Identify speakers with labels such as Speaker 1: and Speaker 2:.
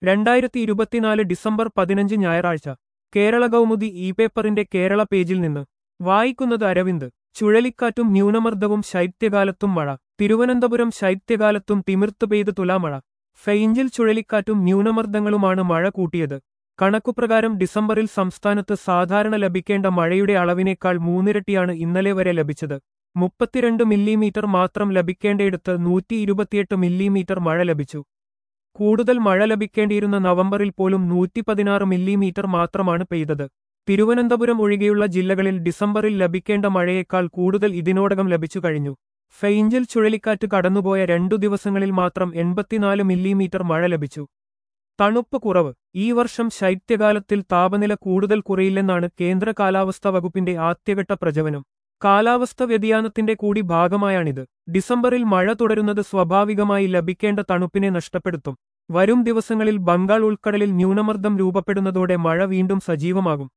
Speaker 1: രണ്ടായിരത്തി ഇരുപത്തിനാല് ഡിസംബർ പതിനഞ്ച് ഞായറാഴ്ച കേരള കൗമുദി ഇ പേപ്പറിന്റെ കേരള പേജിൽ നിന്ന് വായിക്കുന്നത് അരവിന്ദ് ചുഴലിക്കാറ്റും ന്യൂനമർദ്ദവും ശൈത്യകാലത്തും മഴ തിരുവനന്തപുരം ശൈത്യകാലത്തും തിമിർത്തു പെയ്ത് തുലാമഴ ഫെയിഞ്ചിൽ ചുഴലിക്കാറ്റും ന്യൂനമർദ്ദങ്ങളുമാണ് മഴ കൂട്ടിയത് കണക്കുപ്രകാരം ഡിസംബറിൽ സംസ്ഥാനത്ത് സാധാരണ ലഭിക്കേണ്ട മഴയുടെ അളവിനേക്കാൾ മൂന്നിരട്ടിയാണ് ഇന്നലെ വരെ ലഭിച്ചത് മുപ്പത്തിരണ്ട് മില്ലിമീറ്റർ മാത്രം ലഭിക്കേണ്ടയിടത്ത് നൂറ്റി ഇരുപത്തിയെട്ട് മില്ലിമീറ്റർ മഴ ലഭിച്ചു കൂടുതൽ മഴ ലഭിക്കേണ്ടിയിരുന്ന നവംബറിൽ പോലും നൂറ്റി പതിനാറ് മില്ലിമീറ്റർ മാത്രമാണ് പെയ്തത് തിരുവനന്തപുരം ഒഴികെയുള്ള ജില്ലകളിൽ ഡിസംബറിൽ ലഭിക്കേണ്ട മഴയേക്കാൾ കൂടുതൽ ഇതിനോടകം ലഭിച്ചു കഴിഞ്ഞു ഫെയിഞ്ചിൽ ചുഴലിക്കാറ്റ് കടന്നുപോയ രണ്ടു ദിവസങ്ങളിൽ മാത്രം എൺപത്തിനാല് മില്ലിമീറ്റർ മഴ ലഭിച്ചു തണുപ്പ് കുറവ് ഈ വർഷം ശൈത്യകാലത്തിൽ താപനില കൂടുതൽ കുറയില്ലെന്നാണ് കേന്ദ്ര കാലാവസ്ഥാ വകുപ്പിന്റെ ആദ്യഘട്ട പ്രചവനം കാലാവസ്ഥ വ്യതിയാനത്തിന്റെ കൂടി ഭാഗമായാണിത് ഡിസംബറിൽ മഴ തുടരുന്നത് സ്വാഭാവികമായി ലഭിക്കേണ്ട തണുപ്പിനെ നഷ്ടപ്പെടുത്തും വരും ദിവസങ്ങളിൽ ബംഗാൾ ഉൾക്കടലിൽ ന്യൂനമർദ്ദം രൂപപ്പെടുന്നതോടെ മഴ വീണ്ടും സജീവമാകും